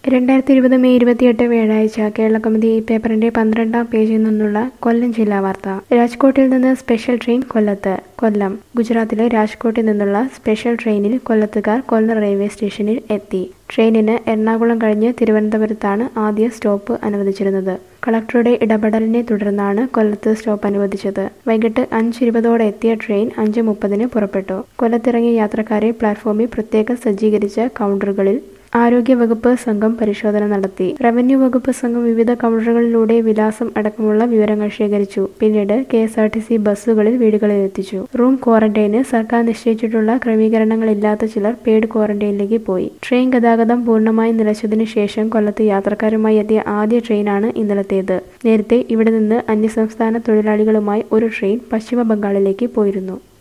രണ്ടായിരത്തി ഇരുപത് മെയ് ഇരുപത്തിയെട്ട് വ്യാഴാഴ്ച കേരള കൗമുദി ഈ പേപ്പറിന്റെ പന്ത്രണ്ടാം പേജിൽ നിന്നുള്ള കൊല്ലം ജില്ലാ വാർത്ത രാജ്കോട്ടിൽ നിന്ന് സ്പെഷ്യൽ ട്രെയിൻ കൊല്ലത്ത് കൊല്ലം ഗുജറാത്തിലെ രാജ്കോട്ടിൽ നിന്നുള്ള സ്പെഷ്യൽ ട്രെയിനിൽ കൊല്ലത്തുകാർ കൊല്ലം റെയിൽവേ സ്റ്റേഷനിൽ എത്തി ട്രെയിനിന് എറണാകുളം കഴിഞ്ഞ് തിരുവനന്തപുരത്താണ് ആദ്യ സ്റ്റോപ്പ് അനുവദിച്ചിരുന്നത് കളക്ടറുടെ ഇടപെടലിനെ തുടർന്നാണ് കൊല്ലത്ത് സ്റ്റോപ്പ് അനുവദിച്ചത് വൈകിട്ട് അഞ്ച് ഇരുപതോടെ എത്തിയ ട്രെയിൻ അഞ്ച് മുപ്പതിന് പുറപ്പെട്ടു കൊല്ലത്തിറങ്ങിയ യാത്രക്കാരെ പ്ലാറ്റ്ഫോമിൽ പ്രത്യേകം സജ്ജീകരിച്ച കൗണ്ടറുകളിൽ ആരോഗ്യവകുപ്പ് സംഘം പരിശോധന നടത്തി റവന്യൂ വകുപ്പ് സംഘം വിവിധ കൗണ്ടറുകളിലൂടെ വിലാസം അടക്കമുള്ള വിവരങ്ങൾ ശേഖരിച്ചു പിന്നീട് K S R T C ബസ്സുകളിൽ വീടുകളിൽ എത്തിച്ചു റൂം ക്വാറന്റൈന് സർക്കാർ നിശ്ചയിച്ചിട്ടുള്ള ക്രമീകരണങ്ങളില്ലാത്ത ചിലർ പെയ്ഡ് ക്വാറന്റൈനിലേക്ക് പോയി ട്രെയിൻ ഗതാഗതം പൂർണ്ണമായി നിലച്ചതിനു ശേഷം കൊല്ലത്ത് യാത്രക്കാരുമായി എത്തിയ ആദ്യ ട്രെയിനാണ് ഇന്നലത്തേത് നേരത്തെ ഇവിടെ നിന്ന് അന്യസംസ്ഥാന തൊഴിലാളികളുമായി ഒരു ട്രെയിൻ പശ്ചിമ ബംഗാളിലേക്ക് പോയിരുന്നു